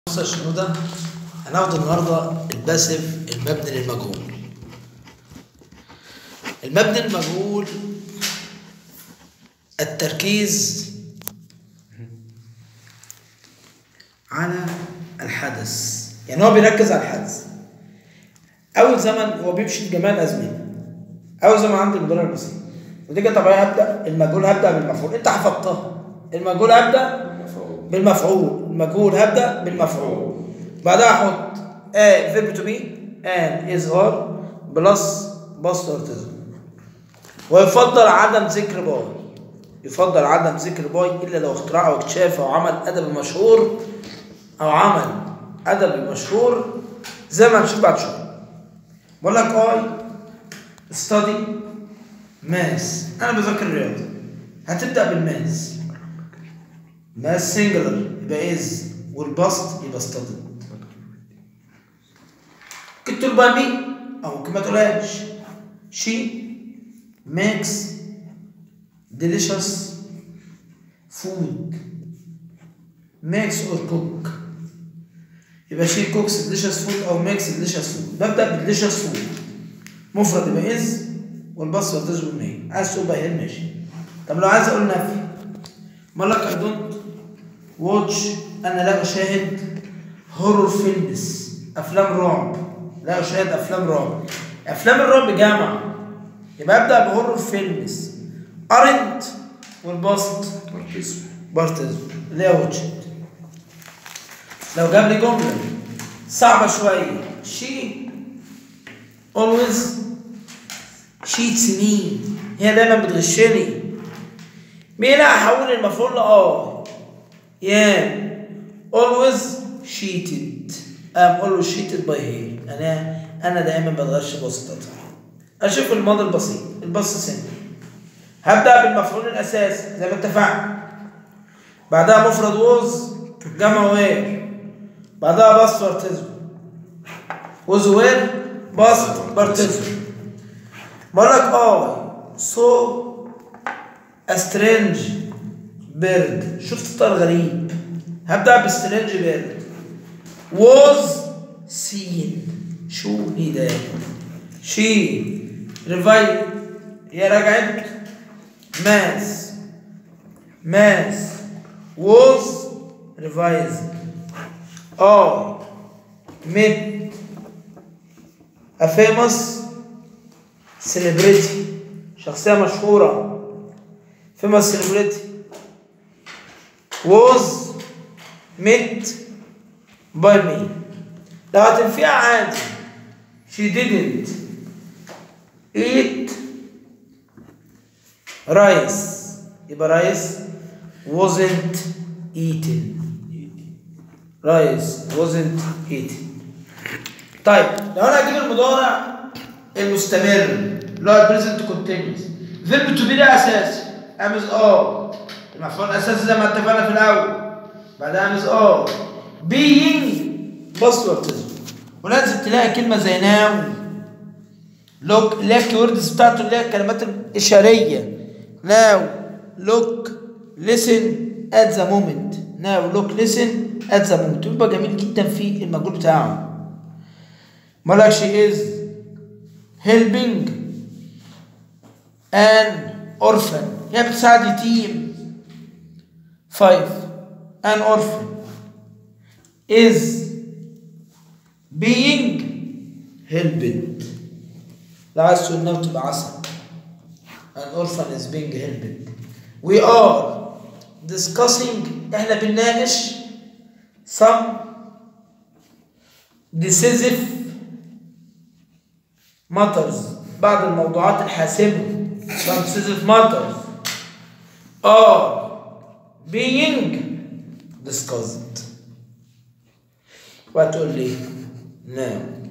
بص يا شنودة هناخد النهاردة الباسف المبني للمجهول المبني المجهول التركيز على الحدث يعني هو بيركز على الحدث أول زمن هو بيمشي في جميع الأزمنة أول زمن عندي المضارع البسيط ودي كده طبيعي هبدأ المجهول هبدأ بالمفعول أنت حفظتها المجهول هبدأ بالمفعول المجهول هبدأ بالمفعول بعدها احط a verb to be and is or بلس باست ارتزم ويفضل عدم ذكر باي يفضل عدم ذكر باي الا لو اختراع او اكتشاف او عمل ادبي مشهور او عمل ادبي مشهور زي ما هنشوف بعد شويه بقول لك اي ستادي ماس انا بذاكر الرياضه هتبدا بالماس ماس سنجلر يبقى از والبسط يبقى ستادي ممكن تقول بقى مي او ممكن ما تقولهاش شي ميكس delicious food makes or cook يبقى شي كوكس delicious food او makes delicious food ببدا بالdelicious food مفرد يبقى از والبص يرتزم بالمية عايز تقول بقى ماشي طب لو عايز اقول نفي بقول لك I don't watch انا لا اشاهد هورور فيلمز افلام رعب لا اشاهد افلام رعب افلام الرعب جامعه يبقى ابدا بهورور فيلمز ارنت والبسط بارتزم اللي هي واتشت لو جاب لي جمله صعبه شويه شي اولويز شيتس مي هي دايما بتغشني مين لا احول المفعول اه يا always cheated I'm always cheated by her انا انا دائما بتغش بواسطتها اشوف الماضي البسيط البسط سنة هبدا بالمفعول الاساسي زي ما اتفقنا بعدها مفرد ووز جمع وير بعدها بسط بارتزم ووز وير بسط بارتزم بقول لك اه سو استرينج بيرد شفت طار غريب هبدأ بالسترينج بيرد was seen شو هي ده شي ريفاي هي رجعت ماس ماس was revised I met a famous celebrity شخصية مشهورة famous celebrity was met by me لو هتنفيها عادي she didn't eat rice يبقى rice wasn't eaten rice wasn't eaten طيب لو انا هجيب المضارع المستمر اللي هو البريزنت كونتينيوس فيرب تو بي ده اساسي امز اه المفعول الاساسي زي ما اتفقنا في الاول بعدها امز اه being بص وابتزم ولازم تلاقي كلمه زي ناو لوك اللي هي الكيوردز بتاعته اللي هي الكلمات الاشاريه ناو لوك listen at the moment now look listen at the moment يبقى جميل جدا في المجهول بتاعه مالك she is helping an orphan هي بتساعد يتيم five an orphan is being helped لو عايز تقول انها بتبقى عسل an orphan is being helped we are discussing احنا بنناقش some decisive matters بعض الموضوعات الحاسمة some decisive matters are being discussed وهتقول لي no